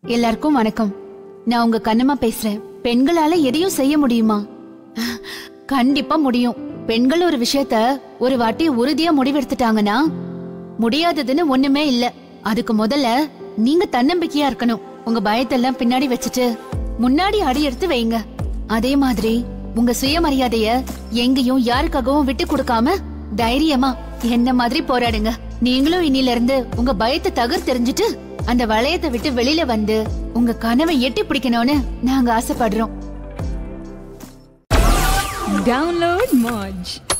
எல்லாருக்கும் வணக்கம் நான் உங்க கண்ணம்மா பேசுறேன் பெண்களால எதையும் செய்ய முடியுமா கண்டிப்பா முடியும் பெண்கள் ஒரு விஷயத்த ஒரு வாட்டி உறுதியா முடிவெடுத்துட்டாங்கன்னா முடியாததுன்னு ஒண்ணுமே இல்ல அதுக்கு முதல்ல நீங்க தன்னம்பிக்கையா இருக்கணும் உங்க பயத்தெல்லாம் பின்னாடி வச்சுட்டு முன்னாடி அடி எடுத்து வைங்க அதே மாதிரி உங்க சுயமரியாதைய எங்கேயும் யாருக்காகவும் விட்டு கொடுக்காம தைரியமா என்ன மாதிரி போராடுங்க நீங்களும் இன்னில இருந்து உங்க பயத்தை தகர் தெரிஞ்சுட்டு அந்த வளையத்தை விட்டு வெளியில வந்து உங்க கனவை எட்டி பிடிக்கணும்னு நாங்க ஆசைப்படுறோம் Download Moj.